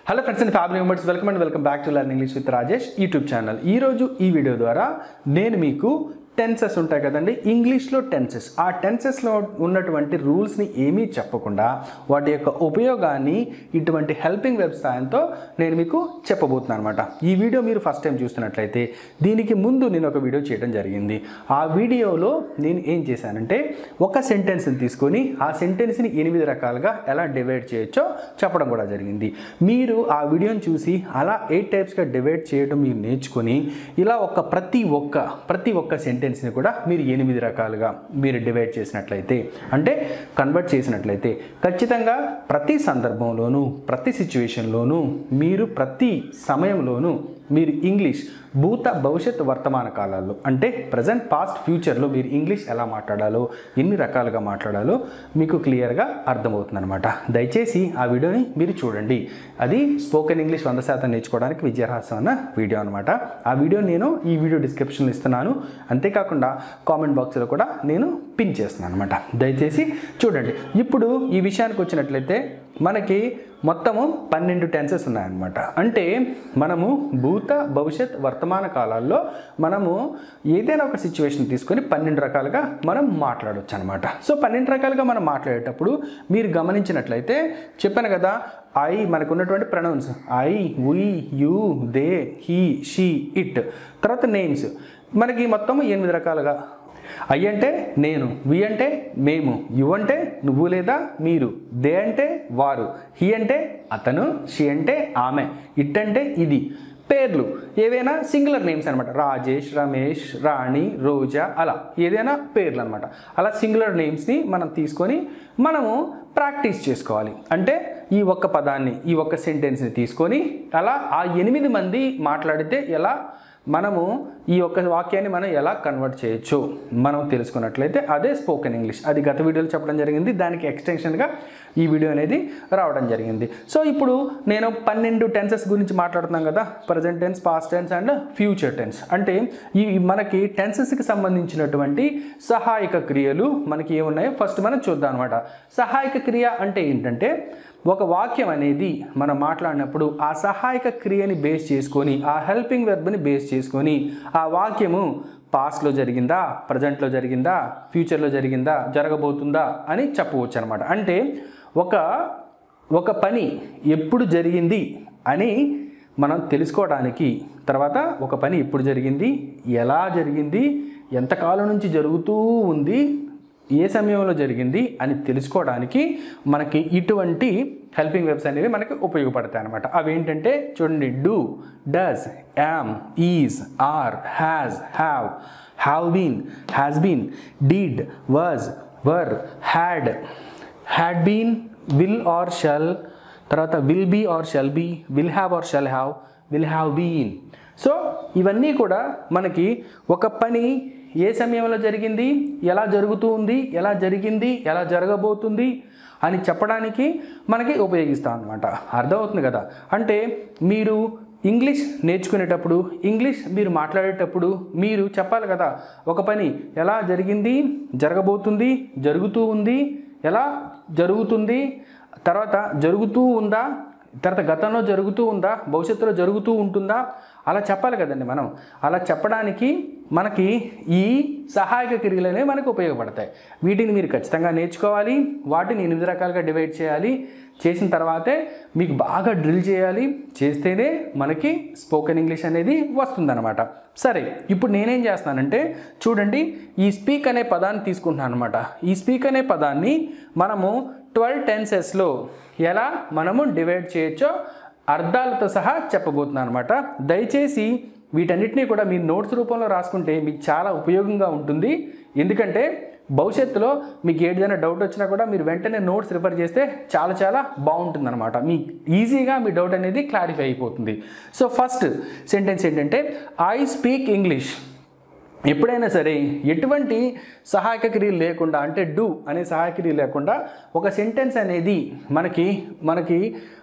hello friends and family members welcome and welcome back to learn English with Rajesh YouTube channel ఈరోజు ఈ video ద్వారా నేను మీకు tenses ఉంటాయి కదండి ఇంగ్లీష్లో టెన్సెస్ ఆ టెన్సెస్లో ఉన్నటువంటి రూల్స్ని ఏమీ చెప్పకుండా వాటి యొక్క ఉపయోగాన్ని ఇటువంటి హెల్పింగ్ వెబ్ సాయంతో నేను మీకు చెప్పబోతున్నాను అనమాట ఈ వీడియో మీరు ఫస్ట్ టైం చూస్తున్నట్లయితే దీనికి ముందు నేను ఒక వీడియో చేయడం జరిగింది ఆ వీడియోలో నేను ఏం చేశానంటే ఒక సెంటెన్స్ని తీసుకొని ఆ సెంటెన్స్ని ఎనిమిది రకాలుగా ఎలా డివైడ్ చేయొచ్చో చెప్పడం కూడా జరిగింది మీరు ఆ వీడియోని చూసి అలా ఎయిట్ టైప్స్గా డివైడ్ చేయడం మీరు నేర్చుకొని ఇలా ఒక ప్రతి ఒక్క ప్రతి ఒక్క సెంటెన్స్ని కూడా మీరు ఎనిమిది రకాలుగా మీరు డివైడ్ చేసినట్లయితే అంటే కన్వర్ట్ చేసినట్లయితే ఖచ్చితంగా ప్రతి సందర్భంలోనూ ప్రతి సిచ్యువేషన్లోనూ మీరు ప్రతి సమయంలోనూ మీరు ఇంగ్లీష్ భూత భవిష్యత్ వర్తమాన కాలాల్లో అంటే ప్రజెంట్ పాస్ట్ ఫ్యూచర్లో మీరు ఇంగ్లీష్ ఎలా మాట్లాడాలో ఎన్ని రకాలుగా మాట్లాడాలో మీకు క్లియర్గా అర్థమవుతుందన్నమాట దయచేసి ఆ వీడియోని మీరు చూడండి అది స్పోకెన్ ఇంగ్లీష్ వంద శాతం నేర్చుకోవడానికి విద్యారహస్యం అన్న వీడియో అనమాట ఆ వీడియో నేను ఈ వీడియో డిస్క్రిప్షన్లో ఇస్తున్నాను అంతేకాకుండా కామెంట్ బాక్స్లో కూడా నేను పిన్ చేస్తున్నాను అనమాట దయచేసి చూడండి ఇప్పుడు ఈ విషయానికి వచ్చినట్లయితే మనకి మొత్తము పన్నెండు టెన్సెస్ ఉన్నాయన్నమాట అంటే మనము భూత భవిష్యత్ వర్తమాన కాలాల్లో మనము ఏదైనా ఒక సిచ్యువేషన్ తీసుకొని పన్నెండు రకాలుగా మనం మాట్లాడవచ్చు అనమాట సో పన్నెండు రకాలుగా మనం మాట్లాడేటప్పుడు మీరు గమనించినట్లయితే చెప్పాను కదా ఐ మనకు ఉన్నటువంటి pronouns I we you they he she it తర్వాత నేమ్స్ మనకి మొత్తం ఎనిమిది రకాలుగా ఐ అంటే నేను వి అంటే మేము యు అంటే నువ్వు లేదా మీరు దే అంటే వారు హీ అంటే అతను షీ అంటే ఆమె ఇట్ అంటే ఇది పేర్లు ఏవైనా సింగులర్ నేమ్స్ అనమాట రాజేష్ రమేష్ రాణి రోజా అలా ఏదైనా పేర్లు అనమాట అలా సింగులర్ నేమ్స్ని మనం తీసుకొని మనము ప్రాక్టీస్ చేసుకోవాలి అంటే ఈ ఒక్క పదాన్ని ఈ ఒక్క సెంటెన్స్ని తీసుకొని అలా ఆ ఎనిమిది మంది మాట్లాడితే ఎలా మనము ఈ యొక్క వాక్యాన్ని మనం ఎలా కన్వర్ట్ చేయొచ్చు మనం తెలుసుకున్నట్లయితే అదే స్పోకెన్ ఇంగ్లీష్ అది గత వీడియోలో చెప్పడం జరిగింది దానికి ఎక్స్టెన్షన్గా ఈ వీడియో అనేది రావడం జరిగింది సో ఇప్పుడు నేను పన్నెండు టెన్సెస్ గురించి మాట్లాడుతున్నాం కదా present tense past tense and future tense అంటే ఈ మనకి టెన్సెస్కి సంబంధించినటువంటి సహాయక క్రియలు మనకి ఏమున్నాయో ఫస్ట్ మనం చూద్దాం అనమాట సహాయక క్రియ అంటే ఏంటంటే ఒక వాక్యం అనేది మనం మాట్లాడినప్పుడు ఆ సహాయక క్రియని బేస్ చేసుకొని ఆ హెల్పింగ్ వెర్బ్ని బేస్ చేసుకొని ఆ వాక్యము పాస్ట్లో జరిగిందా ప్రజెంట్లో జరిగిందా ఫ్యూచర్లో జరిగిందా జరగబోతుందా అని చెప్పవచ్చు అనమాట అంటే ఒక ఒక పని ఎప్పుడు జరిగింది అని మనం తెలుసుకోవడానికి తర్వాత ఒక పని ఎప్పుడు జరిగింది ఎలా జరిగింది ఎంతకాలం నుంచి జరుగుతూ ఉంది ఏ సమయంలో జరిగింది అని తెలుసుకోవడానికి మనకి ఇటువంటి హెల్పింగ్ వెబ్స్ అనేవి మనకి ఉపయోగపడతాయి అనమాట అవి ఏంటంటే చూడండి do does am is are has have have been has been did was were had had been will or shall తర్వాత will be or shall be will have or shall have will have been so ఇవన్నీ కూడా మనకి ఒక పని ఏ సమయంలో జరిగింది ఎలా జరుగుతూ ఉంది ఎలా జరిగింది ఎలా జరగబోతుంది అని చెప్పడానికి మనకి ఉపయోగిస్తాం అనమాట అర్థమవుతుంది కదా అంటే మీరు ఇంగ్లీష్ నేర్చుకునేటప్పుడు ఇంగ్లీష్ మీరు మాట్లాడేటప్పుడు మీరు చెప్పాలి కదా ఒక పని ఎలా జరిగింది జరగబోతుంది జరుగుతూ ఉంది ఎలా జరుగుతుంది తర్వాత జరుగుతూ ఉందా తర్వాత గతంలో జరుగుతూ ఉందా భవిష్యత్తులో జరుగుతూ ఉంటుందా అలా చెప్పాలి కదండి మనం అలా చెప్పడానికి మనకి ఈ సహాయక క్రియలు అనేవి మనకు ఉపయోగపడతాయి వీటిని మీరు ఖచ్చితంగా నేర్చుకోవాలి వాటిని ఎనిమిది రకాలుగా డివైడ్ చేయాలి చేసిన తర్వాతే మీకు బాగా డ్రిల్ చేయాలి చేస్తేనే మనకి స్పోకెన్ ఇంగ్లీష్ అనేది వస్తుందన్నమాట సరే ఇప్పుడు నేనేం చేస్తున్నానంటే చూడండి ఈ స్పీక్ అనే పదాన్ని తీసుకుంటున్నాను అనమాట ఈ స్పీక్ అనే పదాన్ని మనము ట్వెల్వ్ టెన్సెస్లో ఎలా మనము డివైడ్ చేయొచ్చో అర్థాలతో సహా చెప్పబోతున్నాను అనమాట దయచేసి వీటన్నిటినీ కూడా మీ నోట్స్ రూపంలో రాసుకుంటే మీకు చాలా ఉపయోగంగా ఉంటుంది ఎందుకంటే భవిష్యత్తులో మీకు ఏదైనా డౌట్ వచ్చినా కూడా మీరు వెంటనే నోట్స్ రిఫర్ చేస్తే చాలా చాలా బాగుంటుందన్నమాట మీ ఈజీగా మీ డౌట్ అనేది క్లారిఫై అయిపోతుంది సో ఫస్ట్ సెంటెన్స్ ఏంటంటే ఐ స్పీక్ ఇంగ్లీష్ ఎప్పుడైనా సరే ఎటువంటి సహాయక క్రియలు లేకుండా అంటే డూ అనే సహాయక క్రియ లేకుండా ఒక సెంటెన్స్ అనేది మనకి మనకి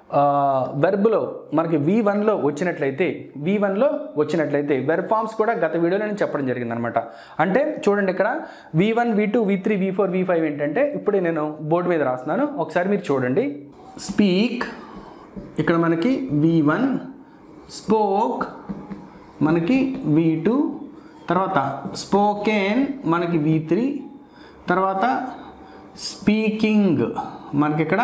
వెర్బ్లో మనకి వి వన్లో వచ్చినట్లయితే వి వన్లో వచ్చినట్లయితే వెర్బ్ ఫామ్స్ కూడా గత వీడియోలో నేను చెప్పడం జరిగిందనమాట అంటే చూడండి ఇక్కడ V one V two V three V four V five ఏంటంటే ఇప్పుడే నేను బోర్డు మీద రాస్తున్నాను ఒకసారి మీరు చూడండి స్పీక్ ఇక్కడ మనకి వి వన్ స్పోక్ మనకి వి టూ తర్వాత స్పోకెన్ మనకి వి త్రీ తర్వాత స్పీకింగ్ మనకి ఇక్కడ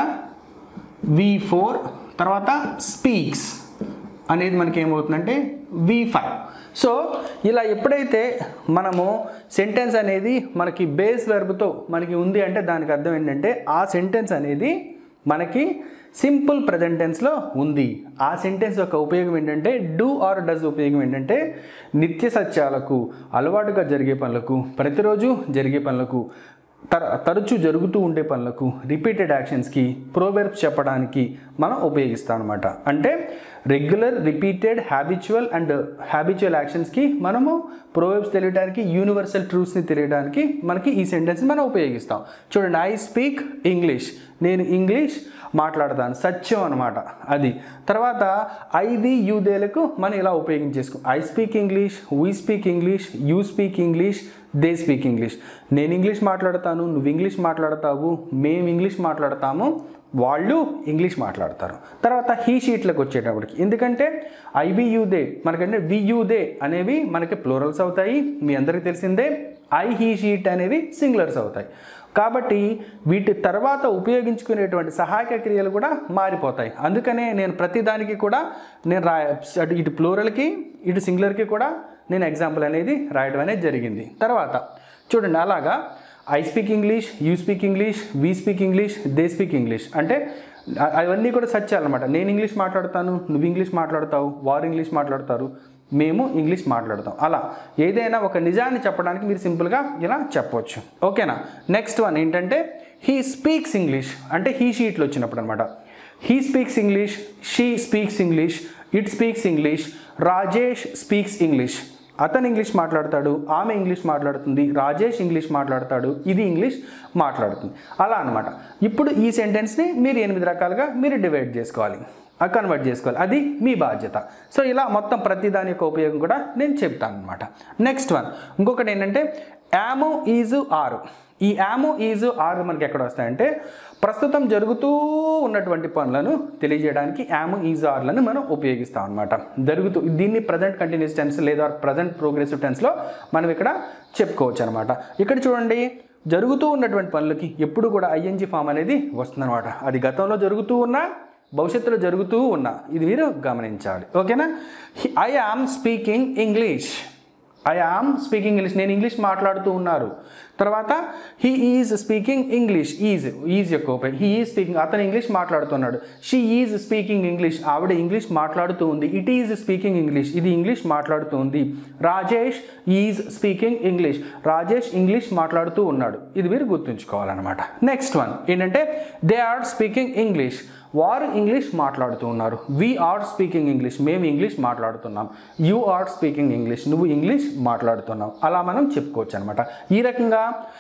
వి ఫోర్ తర్వాత స్పీక్స్ అనేది మనకి ఏమవుతుందంటే వి ఫైవ్ సో ఇలా ఎప్పుడైతే మనము సెంటెన్స్ అనేది మనకి బేస్ వెర్బ్తో మనకి ఉంది అంటే దానికి అర్థం ఏంటంటే ఆ సెంటెన్స్ అనేది మనకి సింపుల్ ప్రజెంట్ టెన్స్లో ఉంది ఆ సెంటెన్స్ యొక్క ఉపయోగం ఏంటంటే డూ ఆర్ డస్ ఉపయోగం ఏంటంటే నిత్య సత్యాలకు అలవాటుగా జరిగే పనులకు ప్రతిరోజు జరిగే పనులకు తర తరచూ జరుగుతూ ఉండే పనులకు రిపీటెడ్ యాక్షన్స్కి ప్రోవెర్బ్స్ చెప్పడానికి మనం ఉపయోగిస్తాం అనమాట అంటే regular repeated habitual and habitual యాక్షన్స్కి మనము ప్రోవెబ్స్ తెలియడానికి యూనివర్సల్ ట్రూత్స్ని తెలియడానికి మనకి ఈ సెంటెన్స్ మనం ఉపయోగిస్తాం చూడండి ఐ స్పీక్ ఇంగ్లీష్ నేను ఇంగ్లీష్ మాట్లాడతాను సత్యం అనమాట అది తర్వాత ఐది యూదేలకు మనం ఇలా ఉపయోగించేసుకో I speak English we speak English you speak English they speak English నేను ఇంగ్లీష్ మాట్లాడతాను నువ్వు ఇంగ్లీష్ మాట్లాడతావు మేము ఇంగ్లీష్ మాట్లాడతాము వాళ్ళు ఇంగ్లీష్ మాట్లాడతారు తర్వాత హీ షీట్లకు వచ్చేటప్పటికి ఎందుకంటే ఐవియుదే మనకంటే వియుదే అనేవి మనకి ప్లూరల్స్ అవుతాయి మీ అందరికీ తెలిసిందే ఐ హీ షీట్ అనేవి సింగులర్స్ అవుతాయి కాబట్టి వీటి తర్వాత ఉపయోగించుకునేటువంటి సహాయక క్రియలు కూడా మారిపోతాయి అందుకనే నేను ప్రతిదానికి కూడా నేను రా అటు ఇటు ప్లూరల్కి ఇటు సింగులర్కి కూడా నేను ఎగ్జాంపుల్ అనేది రాయడం అనేది జరిగింది తర్వాత చూడండి అలాగా I speak English you speak English we speak English they speak English అంటే అ- అవన్నీ కూడా సత్యాలన్నమాట నేను ఇంగ్లీష్ మాట్లాడతాను నువ్వు ఇంగ్లీష్ మాట్లాడతావు వారు ఇంగ్లీష్ మాట్లాడతారు మేము ఇంగ్లీష్ మాట్లాడతాం అలా ఏదైనా ఒక నిజాన్ని చెప్పడానికి మీరు సింపుల్గా ఇలా చెప్పవచ్చు ఓకేనా నెక్స్ట్ వన్ ఏంటంటే హీ స్పీక్స్ ఇంగ్లీష్ అంటే హీ షీట్లు వచ్చినప్పుడు అనమాట he speaks English she speaks English it speaks English Rajesh speaks English అతను ఇంగ్లీష్ మాట్లాడతాడు ఆమె ఇంగ్లీష్ మాట్లాడుతుంది రాజేష్ ఇంగ్లీష్ మాట్లాడతాడు ఇది ఇంగ్లీష్ మాట్లాడుతుంది అలా అనమాట ఇప్పుడు ఈ సెంటెన్స్ని మీరు ఎనిమిది రకాలుగా మీరు డివైడ్ చేసుకోవాలి కన్వర్ట్ చేసుకోవాలి అది మీ బాధ్యత సో ఇలా మొత్తం ప్రతి దాని యొక్క ఉపయోగం కూడా నేను చెప్తాను అనమాట నెక్స్ట్ వన్ ఇంకొకటి ఏంటంటే యామో ఈజు ఆరు ఈ యామో ఈజు ఆరు మనకి ఎక్కడ వస్తాయంటే ప్రస్తుతం జరుగుతూ ఉన్నటువంటి పనులను తెలియజేయడానికి యామో ఈజు ఆర్లను మనం ఉపయోగిస్తాం అనమాట జరుగుతూ దీన్ని ప్రజెంట్ కంటిన్యూస్ టెన్స్ లేదా ప్రజెంట్ ప్రోగ్రెసివ్ టెన్స్లో మనం ఇక్కడ చెప్పుకోవచ్చు అనమాట ఇక్కడ చూడండి జరుగుతూ ఉన్నటువంటి పనులకి ఎప్పుడు కూడా ఐఎన్జి ఫామ్ అనేది వస్తుందన్నమాట అది గతంలో జరుగుతూ ఉన్నా భవిష్యత్తులో జరుగుతూ ఉన్నా ఇది మీరు గమనించాలి ఓకేనా I am speaking English I am speaking English నేను ఇంగ్లీష్ మాట్లాడుతూ ఉన్నారు తర్వాత he is speaking English is is యొక్క ఉపయోగం హీ ఈజ్ స్పీకింగ్ అతను ఇంగ్లీష్ మాట్లాడుతున్నాడు షీ ఈజ్ స్పీకింగ్ ఇంగ్లీష్ ఆవిడ ఇంగ్లీష్ మాట్లాడుతూ ఉంది ఇట్ ఈజ్ స్పీకింగ్ ఇంగ్లీష్ ఇది ఇంగ్లీష్ మాట్లాడుతూ ఉంది Rajesh is speaking English Rajesh English మాట్లాడుతూ ఉన్నాడు ఇది మీరు గుర్తుంచుకోవాలన్నమాట నెక్స్ట్ వన్ ఏంటంటే దే ఆర్ స్పీకింగ్ ఇంగ్లీష్ వారు ఇంగ్లీష్ మాట్లాడుతూ ఉన్నారు వి ఆర్ స్పీకింగ్ ఇంగ్లీష్ మేము ఇంగ్లీష్ మాట్లాడుతున్నాం యు ఆర్ స్పీకింగ్ ఇంగ్లీష్ నువ్వు ఇంగ్లీష్ మాట్లాడుతున్నావు అలా మనం చెప్పుకోవచ్చు అనమాట ఈ రకంగా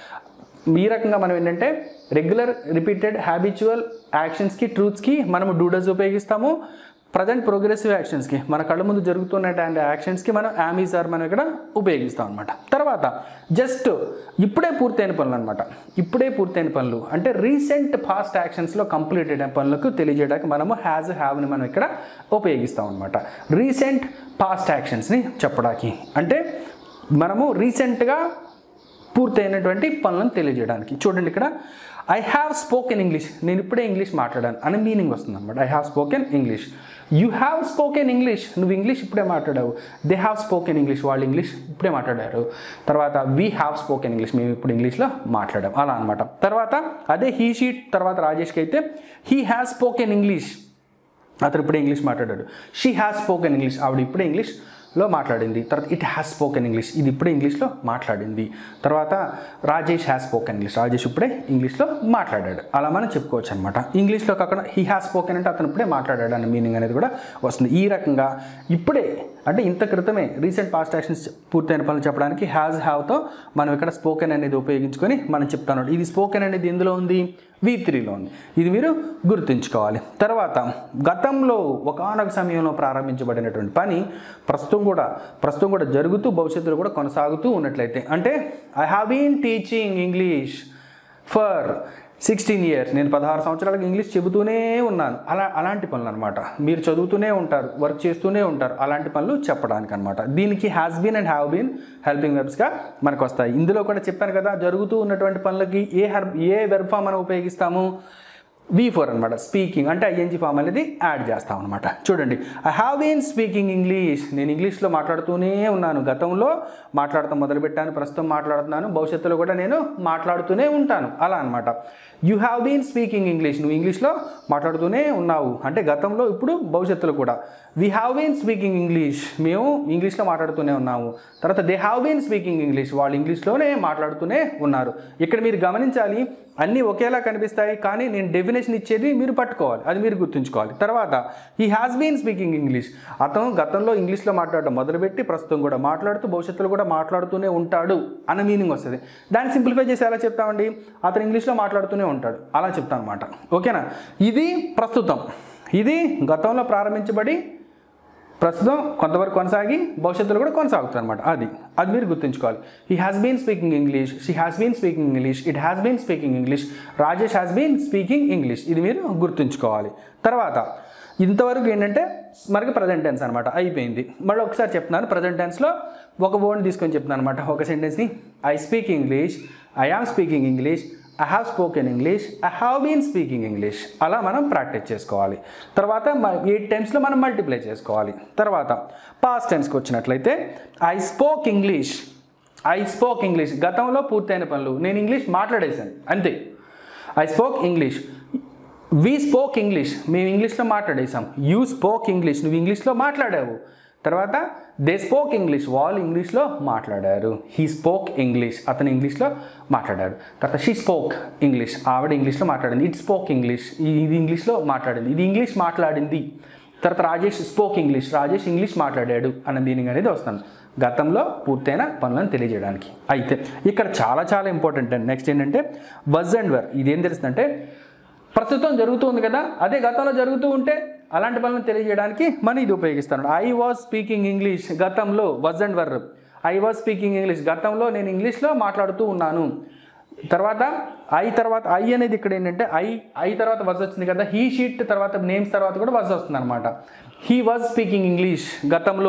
ఈ రకంగా మనం ఏంటంటే రెగ్యులర్ రిపీటెడ్ హ్యాబిచువల్ యాక్షన్స్కి ట్రూత్స్కి మనము డూడస్ ఉపయోగిస్తాము ప్రజెంట్ ప్రోగ్రెసివ్ యాక్షన్స్కి మన కళ్ళ ముందు జరుగుతున్నటువంటి యాక్షన్స్కి మనం యామీసార్ మనం ఇక్కడ ఉపయోగిస్తాం అనమాట తర్వాత జస్ట్ ఇప్పుడే పూర్తయిన పనులు అనమాట ఇప్పుడే పూర్తయిన పనులు అంటే రీసెంట్ ఫాస్ట్ యాక్షన్స్లో కంప్లీట్ అయిన పనులకు తెలియజేయడానికి మనము హ్యాజ్ హ్యావ్ని మనం ఇక్కడ ఉపయోగిస్తాం అనమాట రీసెంట్ పాస్ట్ యాక్షన్స్ని చెప్పడానికి అంటే మనము రీసెంట్గా పూర్తయినటువంటి పనులను తెలియజేయడానికి చూడండి ఇక్కడ ఐ హ్యావ్ స్పోకెన్ ఇంగ్లీష్ నేను ఇప్పుడే ఇంగ్లీష్ మాట్లాడాను అనే మీనింగ్ వస్తుంది అనమాట I have spoken English you have spoken English నువ్వు ఇంగ్లీష్ ఇప్పుడే మాట్లాడావు దే హ్యావ్ స్పోకెన్ ఇంగ్లీష్ వాళ్ళు ఇంగ్లీష్ ఇప్పుడే మాట్లాడారు తర్వాత వీ హ్యావ్ స్పోకెన్ ఇంగ్లీష్ మేము ఇప్పుడు ఇంగ్లీష్లో మాట్లాడాం అలా అనమాట తర్వాత అదే హీ షీట్ తర్వాత రాజేష్కి అయితే హీ హ్యాస్ స్పోకెన్ ఇంగ్లీష్ అతను ఇప్పుడే ఇంగ్లీష్ మాట్లాడాడు షీ హ్యాస్ స్పోకెన్ ఇంగ్లీష్ ఆవిడ ఇప్పుడే ఇంగ్లీష్లో మాట్లాడింది తర్వాత ఇట్ హ్యాస్ స్పోకెన్ ఇంగ్లీష్ ఇది ఇప్పుడే ఇంగ్లీష్లో మాట్లాడింది తర్వాత Rajesh has spoken English Rajesh ఇప్పుడే ఇంగ్లీష్లో మాట్లాడాడు అలా మనం చెప్పుకోవచ్చు అనమాట ఇంగ్లీష్లో కాకుండా హీ హ్యాస్ స్పోకెన్ అంటే అతను ఇప్పుడే మాట్లాడాడు అనే మీనింగ్ అనేది కూడా వస్తుంది ఈ రకంగా ఇప్పుడే అంటే ఇంత క్రితమే రీసెంట్ పాస్ట్ యాక్షన్స్ పూర్తయిన పనులు చెప్పడానికి హ్యాజ్ హ్యావ్తో మనం ఇక్కడ స్పోకెన్ అనేది ఉపయోగించుకొని మనం చెప్తాను ఇది స్పోకెన్ అనేది ఎందులో ఉంది వి త్రీలో ఉంది ఇది మీరు గుర్తుంచుకోవాలి తర్వాత గతంలో ఒకనొక సమయంలో ప్రారంభించబడినటువంటి పని ప్రస్తుతం కూడా ప్రస్తుతం కూడా జరుగుతూ భవిష్యత్తులో కూడా కొనసాగుతూ ఉన్నట్లయితే అంటే I have been teaching English for sixteen years నేను పదహారు సంవత్సరాలకు ఇంగ్లీష్ చెబుతూనే ఉన్నాను అలా అలాంటి పనులు అనమాట మీరు చదువుతూనే ఉంటారు వర్క్ చేస్తూనే ఉంటారు అలాంటి పనులు చెప్పడానికి అనమాట దీనికి has been and have been helping వెర్బ్స్గా మనకు వస్తాయి ఇందులో కూడా చెప్పాను కదా జరుగుతూ ఉన్నటువంటి పనులకి ఏ హెర్ ఏ వెర్బ్ ఫామ్ మనం ఉపయోగిస్తాము వి ఫోర్ అనమాట స్పీకింగ్ అంటే ఐఎన్జీ ఫామ్ అనేది యాడ్ చేస్తాం అనమాట చూడండి I have been speaking English నేను ఇంగ్లీష్లో మాట్లాడుతూనే ఉన్నాను గతంలో మాట్లాడటం మొదలుపెట్టాను ప్రస్తుతం మాట్లాడుతున్నాను భవిష్యత్తులో కూడా నేను మాట్లాడుతూనే ఉంటాను అలా అనమాట you have been speaking English నువ్వు ఇంగ్లీష్లో మాట్లాడుతూనే ఉన్నావు అంటే గతంలో ఇప్పుడు భవిష్యత్తులో కూడా we have been speaking English మేము ఇంగ్లీష్లో మాట్లాడుతూనే ఉన్నాము తర్వాత they have been speaking English వాళ్ళు ఇంగ్లీష్లోనే మాట్లాడుతూనే ఉన్నారు ఇక్కడ మీరు గమనించాలి అన్నీ ఒకేలా కనిపిస్తాయి కానీ నేను డెఫినేషన్ ఇచ్చేది మీరు పట్టుకోవాలి అది మీరు గుర్తుంచుకోవాలి తర్వాత ఈ హ్యాస్ బీన్ స్పీకింగ్ ఇంగ్లీష్ అతను గతంలో ఇంగ్లీష్లో మాట్లాడడం మొదలుపెట్టి ప్రస్తుతం కూడా మాట్లాడుతూ భవిష్యత్తులో కూడా మాట్లాడుతూనే ఉంటాడు అన్న మీనింగ్ వస్తుంది దాన్ని సింప్లిఫై చేసి ఎలా చెప్తామండి అతను ఇంగ్లీష్లో మాట్లాడుతూనే ఉంటాడు అలా చెప్తాను అనమాట ఓకేనా ఇది ప్రస్తుతం ఇది గతంలో ప్రారంభించబడి ప్రస్తుతం కొంతవరకు కొనసాగి భవిష్యత్తులో కూడా కొనసాగుతుంది అనమాట అది అది మీరు గుర్తుంచుకోవాలి he has been speaking English she has been speaking English it has been speaking English Rajesh has been speaking English ఇది మీరు గుర్తుంచుకోవాలి తర్వాత ఇంతవరకు ఏంటంటే మనకి ప్రజెంట్ టెన్స్ అనమాట అయిపోయింది మళ్ళీ ఒకసారి చెప్తున్నాను ప్రజెంట్ టెన్స్లో ఒక వర్డ్ తీసుకొని చెప్తున్నాను అనమాట ఒక సెంటెన్స్ని I speak English I am speaking English I have spoken English I have been speaking English అలా మనం ప్రాక్టీస్ చేసుకోవాలి తర్వాత ఎయిట్ టైమ్స్లో మనం మల్టిప్లై చేసుకోవాలి తర్వాత పాస్ట్ టెన్స్కి వచ్చినట్లయితే I spoke English I spoke English గతంలో పూర్తయిన పనులు నేను ఇంగ్లీష్ మాట్లాడేశాను అంతే I spoke English we spoke English మేము ఇంగ్లీష్లో మాట్లాడేసాం యూ స్పోక్ ఇంగ్లీష్ నువ్వు ఇంగ్లీష్లో మాట్లాడావు తర్వాత దే స్పోక్ ఇంగ్లీష్ వాళ్ళు ఇంగ్లీష్లో మాట్లాడారు హీ స్పోక్ ఇంగ్లీష్ అతను ఇంగ్లీష్లో మాట్లాడారు తర్వాత షీ స్పోక్ ఇంగ్లీష్ ఆవిడ ఇంగ్లీష్లో మాట్లాడింది ఇట్ స్పోక్ ఇంగ్లీష్ ఇది ఇంగ్లీష్లో మాట్లాడింది ఇది ఇంగ్లీష్ మాట్లాడింది తర్వాత Rajesh spoke English Rajesh English మాట్లాడాడు అన్న మీనింగ్ అనేది వస్తుంది గతంలో పూర్తయిన పనులను తెలియజేయడానికి అయితే ఇక్కడ చాలా చాలా ఇంపార్టెంట్ అండి నెక్స్ట్ ఏంటంటే వజ్ అండ్ వర్ ఇదేం తెలుస్తుందంటే ప్రస్తుతం జరుగుతుంది కదా అదే గతంలో జరుగుతూ ఉంటే అలాంటి పనులను తెలియజేయడానికి మనం ఇది ఉపయోగిస్తాను ఐ వాజ్ స్పీకింగ్ ఇంగ్లీష్ గతంలో was and were I was speaking English గతంలో నేను ఇంగ్లీష్లో మాట్లాడుతూ ఉన్నాను తర్వాత ఐ తర్వాత ఐ అనేది ఇక్కడ ఏంటంటే ఐ ఐ తర్వాత వజ్ వచ్చింది కదా హీ షీట్ తర్వాత నేమ్స్ తర్వాత కూడా వజ్ వస్తుంది అనమాట హీ వాజ్ స్పీకింగ్ ఇంగ్లీష్ గతంలో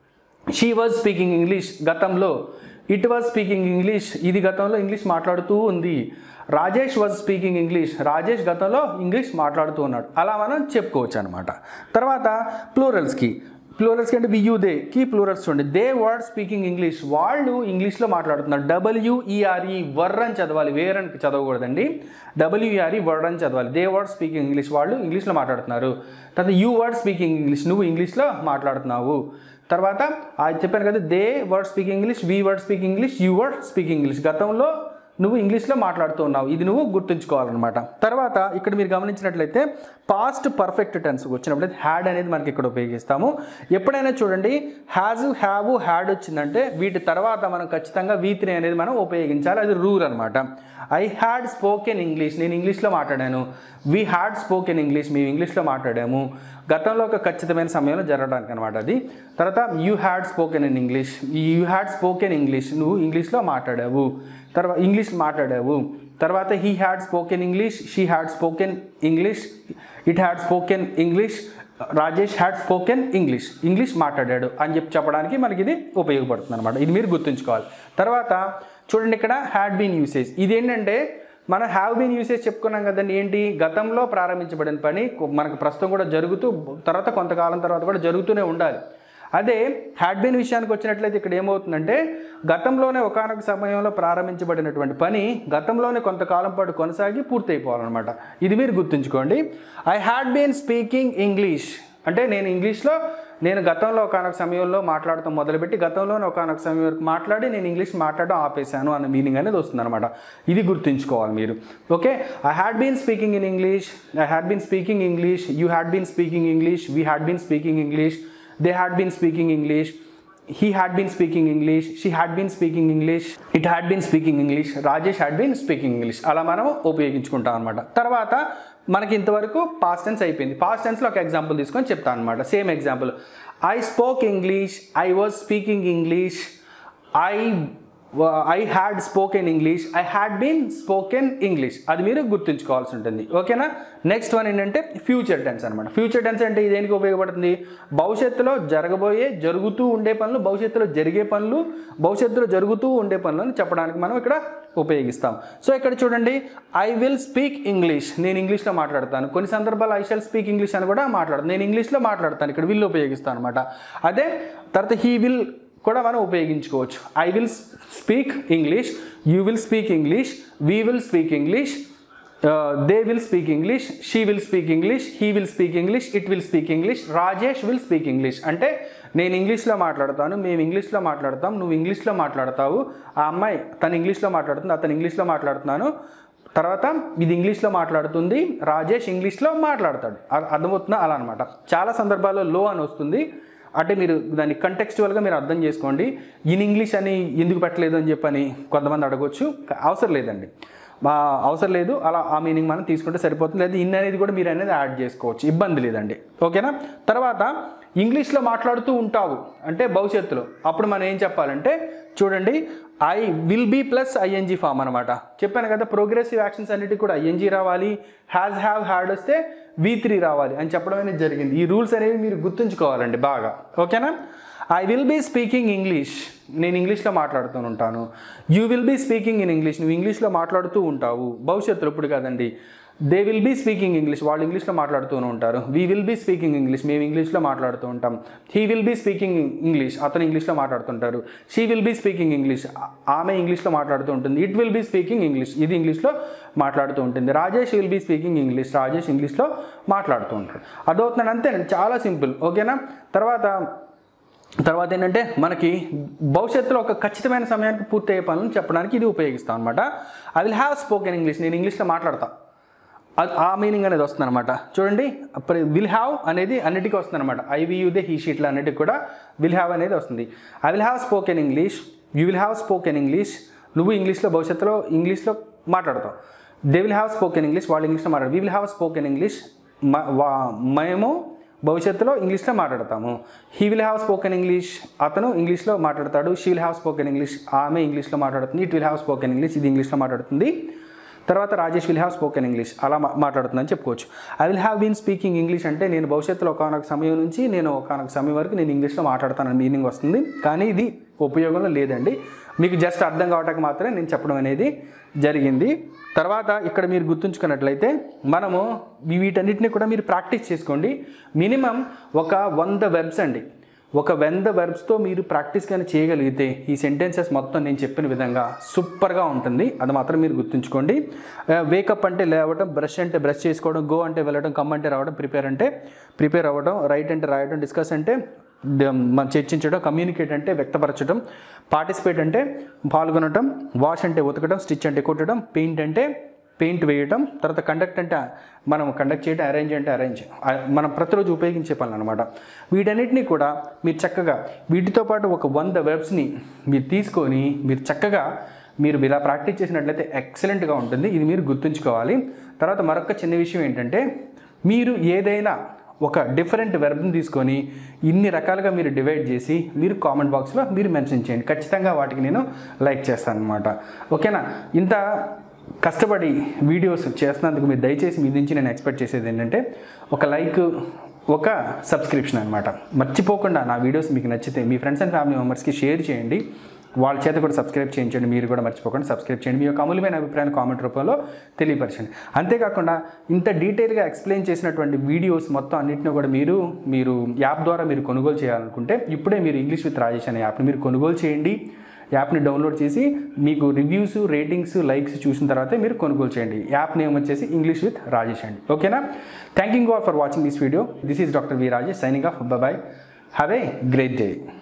షీ వాజ్ స్పీకింగ్ ఇంగ్లీష్ గతంలో ఇట్ వాజ్ స్పీకింగ్ ఇంగ్లీష్ ఇది గతంలో ఇంగ్లీష్ మాట్లాడుతూ ఉంది Rajesh was speaking English Rajesh గతంలో ఇంగ్లీష్ మాట్లాడుతూ ఉన్నాడు అలా మనం చెప్పుకోవచ్చు అనమాట తర్వాత ప్లూరల్స్కి ప్లూరల్స్కి అంటే వియూ దే కి ప్లూరల్స్ చూడండి దే వర్డ్ స్పీకింగ్ ఇంగ్లీష్ వాళ్ళు ఇంగ్లీష్లో మాట్లాడుతున్నారు డబ్ల్యూఈఆర్ఈ వర్ అని చదవాలి వేర్ అని చదవకూడదండి డబ్ల్యూఈఆర్ఈ వర్డ్ అని చదవాలి దే వర్డ్ స్పీకింగ్ ఇంగ్లీష్ వాళ్ళు ఇంగ్లీష్లో మాట్లాడుతున్నారు తర్వాత యూ వర్డ్ స్పీకింగ్ ఇంగ్లీష్ నువ్వు ఇంగ్లీష్లో మాట్లాడుతున్నావు తర్వాత అది చెప్పాను కదా they were speaking English we were speaking English you were speaking English గతంలో నువ్వు ఇంగ్లీష్లో మాట్లాడుతూ ఉన్నావు ఇది నువ్వు గుర్తుంచుకోవాలన్నమాట తర్వాత ఇక్కడ మీరు గమనించినట్లయితే పాస్ట్ పర్ఫెక్ట్ టెన్స్ వచ్చినప్పుడు హ్యాడ్ అనేది మనకి ఇక్కడ ఉపయోగిస్తాము ఎప్పుడైనా చూడండి హ్యాజ్ హ్యావ్ హ్యాడ్ వచ్చిందంటే వీటి తర్వాత మనం ఖచ్చితంగా వీ త్రీ అనేది మనం ఉపయోగించాలి అది రూల్ అనమాట ఐ హ్యాడ్ స్పోకెన్ ఇంగ్లీష్ నేను ఇంగ్లీష్లో మాట్లాడాను వీ హ్యాడ్ స్పోకెన్ ఇంగ్లీష్ మేము ఇంగ్లీష్లో మాట్లాడాము గతంలో ఒక ఖచ్చితమైన సమయంలో జరగడానికి అనమాట అది తర్వాత you had spoken in English you had spoken English నువ్వు ఇంగ్లీష్లో మాట్లాడావు తర్వాత ఇంగ్లీష్ మాట్లాడావు తర్వాత he had spoken English she had spoken English it had spoken English Rajesh had spoken English English మాట్లాడాడు అని చెప్పి చెప్పడానికి మనకి ఇది ఉపయోగపడుతుంది అనమాట ఇది మీరు గుర్తుంచుకోవాలి తర్వాత చూడండి ఇక్కడ హ్యాడ్ బీన్ యూసేజ్ ఇది ఏంటంటే మనం హ్యావ్ బీన్ యూసేజ్ చెప్పుకున్నాం కదండి ఏంటి గతంలో ప్రారంభించబడిన పని మనకు ప్రస్తుతం కూడా జరుగుతూ తర్వాత కొంతకాలం తర్వాత కూడా జరుగుతూనే ఉండాలి అదే హ్యాడ్ బీన్ విషయానికి వచ్చినట్లయితే ఇక్కడ ఏమవుతుందంటే గతంలోనే ఒకనొక సమయంలో ప్రారంభించబడినటువంటి పని గతంలోనే కొంతకాలం పాటు కొనసాగి పూర్తయిపోవాలన్నమాట ఇది మీరు గుర్తుంచుకోండి I had been speaking English అంటే నేను ఇంగ్లీష్లో నేను గతంలో ఒకనొక సమయంలో మాట్లాడటం మొదలుపెట్టి గతంలోనే ఒకనొక సమయం వరకు మాట్లాడి నేను ఇంగ్లీష్ మాట్లాడడం ఆపేశాను అన్న మీనింగ్ అనేది వస్తుంది అనమాట ఇది గుర్తుంచుకోవాలి మీరు okay I had been speaking in English I had been speaking English you had been speaking English we had been speaking English they had been speaking English he had been speaking English she had been speaking English it had been speaking English Rajesh had been speaking English అలా మనం ఉపయోగించుకుంటాం అనమాట తర్వాత మనకి ఇంతవరకు past tense అయిపోయింది past టెన్స్లో ఒక ఎగ్జాంపుల్ తీసుకొని చెప్తాను అనమాట same example I spoke English I was speaking English I I had spoken English I had been spoken English అది మీరు గుర్తుంచుకోవాల్సి ఉంటుంది ఓకేనా నెక్స్ట్ వన్ ఏంటంటే ఫ్యూచర్ టెన్స్ అనమాట ఫ్యూచర్ టెన్స్ అంటే ఇది దేనికి ఉపయోగపడుతుంది భవిష్యత్తులో జరగబోయే జరుగుతూ ఉండే పనులు భవిష్యత్తులో జరిగే పనులు భవిష్యత్తులో జరుగుతూ ఉండే పనులను చెప్పడానికి మనం ఇక్కడ ఉపయోగిస్తాం సో ఇక్కడ చూడండి ఐ విల్ స్పీక్ ఇంగ్లీష్ నేను ఇంగ్లీష్లో మాట్లాడతాను కొన్ని సందర్భాలు ఐ షల్ స్పీక్ ఇంగ్లీష్ అని కూడా మాట్లాడతాను నేను ఇంగ్లీష్లో మాట్లాడతాను ఇక్కడ విల్ ఉపయోగిస్తాను అనమాట అదే తర్వాత హీ విల్ కూడా మనం ఉపయోగించుకోవచ్చు I will speak English you will speak English we will speak English they will speak English she will speak English he will speak English it will speak English Rajesh will speak English అంటే నేను ఇంగ్లీష్లో మాట్లాడతాను మేము ఇంగ్లీష్లో మాట్లాడతాం నువ్వు ఇంగ్లీష్లో మాట్లాడతావు ఆ అమ్మాయి తను ఇంగ్లీష్లో మాట్లాడుతుంది అతను ఇంగ్లీష్లో మాట్లాడుతున్నాను తర్వాత ఇది ఇంగ్లీష్లో మాట్లాడుతుంది రాజేష్ ఇంగ్లీష్లో మాట్లాడతాడు అ- అర్థమవుతుందా అలా అనమాట చాలా సందర్భాల్లో లో అని వస్తుంది అంటే మీరు దాన్ని కంటెక్స్చువల్గా మీరు అర్థం చేసుకోండి ఇన్ ఇంగ్లీష్ అని ఎందుకు పెట్టలేదు అని చెప్పని కొంతమంది అడగొచ్చు అవసరం లేదండి మా అవసరం లేదు అలా ఆ మీనింగ్ మనం తీసుకుంటే సరిపోతుంది లేదా ఇన్ అనేది కూడా మీరు అనేది యాడ్ చేసుకోవచ్చు ఇబ్బంది లేదండి ఓకేనా తర్వాత ఇంగ్లీష్లో మాట్లాడుతూ ఉంటావు అంటే భవిష్యత్తులో అప్పుడు మనం ఏం చెప్పాలంటే చూడండి I will be plus ING form అనమాట చెప్పాను కదా ప్రోగ్రెసివ్ యాక్షన్స్ అన్నిటికీ కూడా ఐఎన్జీ రావాలి హ్యాజ్ హ్యావ్ హ్యాడ్ వస్తే వి త్రీ రావాలి అని చెప్పడం అనేది జరిగింది ఈ రూల్స్ అనేవి మీరు గుర్తుంచుకోవాలండి బాగా ఓకేనా I will be speaking English నేను ఇంగ్లీష్లో మాట్లాడుతూ ఉంటాను you will be speaking in English నువ్వు ఇంగ్లీష్లో మాట్లాడుతూ ఉంటావు భవిష్యత్తులో ఇప్పుడు కాదండి they will be speaking English వాళ్ళు ఇంగ్లీష్లో మాట్లాడుతూనే ఉంటారు we will be speaking English మేము ఇంగ్లీష్లో మాట్లాడుతూ ఉంటాం he will be speaking English అతను ఇంగ్లీష్లో మాట్లాడుతుంటారు she will be speaking English ఆమె ఇంగ్లీష్లో మాట్లాడుతూ ఉంటుంది it will be speaking English ఇది ఇంగ్లీష్లో మాట్లాడుతూ ఉంటుంది Rajesh will be speaking English Rajesh ఇంగ్లీష్లో మాట్లాడుతూ ఉంటాడు అదవుతున్నాడు అంతేనండి చాలా సింపుల్ ఓకేనా తర్వాత తర్వాత ఏంటంటే మనకి భవిష్యత్తులో ఒక ఖచ్చితమైన సమయానికి పూర్తి అయ్యే పనులను చెప్పడానికి ఇది ఉపయోగిస్తాం అనమాట I will have spoken English నేను ఇంగ్లీష్లో మాట్లాడతా అది ఆ మీనింగ్ అనేది వస్తుంది అనమాట చూడండి విల్ హ్యావ్ అనేది అన్నిటికీ వస్తుంది అనమాట ఐవియుదే హీ షీట్లు అన్నిటికి కూడా విల్ హ్యావ్ అనేది వస్తుంది I will have spoken English you will have spoken English నువ్వు ఇంగ్లీష్లో భవిష్యత్తులో ఇంగ్లీష్లో మాట్లాడతావు they will have spoken English వాళ్ళు ఇంగ్లీష్లో మాట్లాడు we will have spoken English మేము భవిష్యత్తులో ఇంగ్లీష్లో మాట్లాడతాము he will have spoken English అతను ఇంగ్లీష్లో మాట్లాడతాడు she will have spoken English ఆమె ఇంగ్లీష్లో మాట్లాడుతుంది it will have spoken English ఇది ఇంగ్లీష్లో మాట్లాడుతుంది తర్వాత Rajesh will have spoken English అలా మా- మాట్లాడుతుందని చెప్పుకోవచ్చు I will have been speaking English అంటే నేను భవిష్యత్తులో ఒకనొక సమయం నుంచి నేను ఒకనొక సమయం వరకు నేను ఇంగ్లీష్లో మాట్లాడతానని మీనింగ్ వస్తుంది కానీ ఇది ఉపయోగంలో లేదండి మీకు జస్ట్ అర్థం కావటానికి మాత్రమే నేను చెప్పడం అనేది జరిగింది తర్వాత ఇక్కడ మీరు గుర్తుంచుకున్నట్లయితే మనము వీటన్నిటిని కూడా మీరు ప్రాక్టీస్ చేసుకోండి మినిమం ఒక వంద వెబ్స్ అండి ఒక వంద వెర్బ్స్తో మీరు ప్రాక్టీస్ కానీ చేయగలిగితే ఈ సెంటెన్సెస్ మొత్తం నేను చెప్పిన విధంగా సూపర్గా ఉంటుంది అది మాత్రం మీరు గుర్తుంచుకోండి వేకప్ అంటే లేవడం బ్రష్ అంటే బ్రష్ చేసుకోవడం గో అంటే వెళ్ళడం కమ్ అంటే రావడం ప్రిపేర్ అంటే ప్రిపేర్ అవ్వడం రైట్ అంటే రాయడం డిస్కస్ అంటే ద- మనం చర్చించడం కమ్యూనికేట్ అంటే వ్యక్తపరచడం పార్టిసిపేట్ అంటే పాల్గొనడం వాష్ అంటే ఉతకడం స్టిచ్ అంటే కుట్టడం పెయింట్ అంటే పెయింట్ వేయటం తర్వాత కండక్ట్ అంటే మనం కండక్ట్ చేయడం అరేంజ్ అంటే అరేంజ్ మనం ప్రతిరోజు ఉపయోగించే పనులు అనమాట వీటన్నిటిని కూడా మీరు చక్కగా వీటితో పాటు ఒక వంద వెబ్స్ని మీరు తీసుకొని మీరు చక్కగా మీరు ఇలా ప్రాక్టీస్ చేసినట్లయితే ఎక్సలెంట్గా ఉంటుంది ఇది మీరు గుర్తుంచుకోవాలి తర్వాత మరొక చిన్న విషయం ఏంటంటే మీరు ఏదైనా ఒక డిఫరెంట్ వెర్బ్ని తీసుకొని ఇన్ని రకాలుగా మీరు డివైడ్ చేసి మీరు కామెంట్ బాక్స్లో మీరు మెన్షన్ చేయండి ఖచ్చితంగా వాటికి నేను లైక్ చేస్తాను అనమాట ఓకేనా ఇంత కష్టపడి వీడియోస్ చేస్తున్నందుకు మీరు దయచేసి మీ నుంచి నేను ఎక్స్పెక్ట్ చేసేది ఏంటంటే ఒక లైక్ ఒక సబ్స్క్రిప్షన్ అనమాట మర్చిపోకుండా నా వీడియోస్ మీకు నచ్చితే మీ ఫ్రెండ్స్ అండ్ ఫ్యామిలీ మెంబర్స్కి షేర్ చేయండి వాళ్ళ చేత కూడా సబ్స్క్రైబ్ చేయించండి మీరు కూడా మర్చిపోకుండా సబ్స్క్రైబ్ చేయండి మీ యొక్క అమూల్యమైన అభిప్రాయాన్ని కామెంట్ రూపంలో తెలియపరచండి అంతేకాకుండా ఇంత డీటెయిల్గా ఎక్స్ప్లెయిన్ చేసినటువంటి వీడియోస్ మొత్తం అన్నింటినీ కూడా మీరు మీరు యాప్ ద్వారా మీరు కొనుగోలు చేయాలనుకుంటే ఇప్పుడే మీరు ఇంగ్లీష్ విత్ రాజేష్ అనే యాప్ని మీరు కొనుగోలు చేయండి యాప్ని డౌన్లోడ్ చేసి మీకు రివ్యూస్ రేటింగ్స్ లైక్స్ చూసిన తర్వాతే మీరు కొనుగోలు చేయండి యాప్ నేమ్ వచ్చేసి ఇంగ్లీష్ విత్ రాజేష్ అండి ఓకేనా thank you for watching this video this is doctor V Rajesh signing off bye have a great day